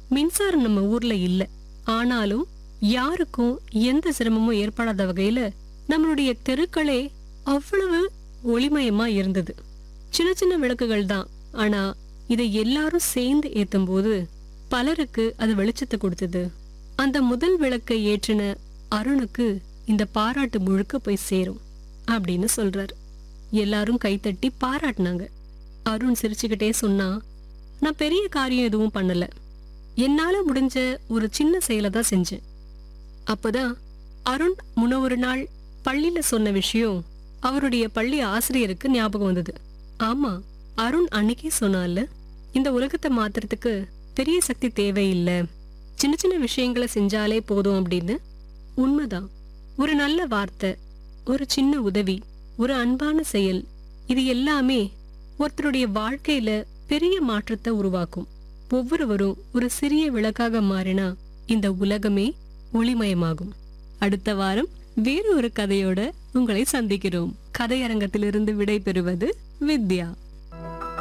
மின்சாரம் நம்ம ஊர்ல இல்ல ஆனாலும் யாருக்கும் எந்த சிரமமும் ஏற்படாத வகையில நம்மளுடைய தெருக்களே அவ்வளவு ஒளிமயமா இருந்தது சின்ன சின்ன விளக்குகள் தான் ஆனா இதை எல்லாரும் சேர்ந்து ஏத்தும் போது பலருக்கு அது வெளிச்சத்தை கொடுத்தது அந்த முதல் விளக்கை ஏற்றின அருணுக்கு இந்த பாராட்டு முழுக்க போய் சேரும் அப்படின்னு சொல்றாரு எல்லாரும் கைத்தட்டி பாராட்டினாங்க அருண் சிரிச்சுக்கிட்டே சொன்னா நான் பெரிய காரியம் எதுவும் பண்ணல என்னால முடிஞ்ச ஒரு சின்ன செயலை தான் செஞ்சேன் அப்பதான் அருண் முன்ன ஒரு நாள் பள்ளியில சொன்ன விஷயம் அவருடைய பள்ளி ஆசிரியருக்கு ஞாபகம் வந்தது ஆமா அருண் அன்னைக்கே சொன்னால இந்த உலகத்தை மாத்துறதுக்கு பெரிய சக்தி தேவையில்லை சின்ன சின்ன விஷயங்களை செஞ்சாலே போதும் அப்படின்னு உண்மைதான் ஒரு நல்ல வார்த்தை ஒரு சின்ன உதவி ஒரு அன்பான செயல் இது எல்லாமே ஒருத்தருடைய வாழ்க்கையில பெரிய மாற்றத்தை உருவாக்கும் ஒவ்வொருவரும் ஒரு சிறிய விளக்காக மாறினா இந்த உலகமே ஒளிமயமாகும் அடுத்த வாரம் வேறு ஒரு கதையோட உங்களை சந்திக்கிறோம் கதையரங்கத்திலிருந்து விடை பெறுவது வித்யா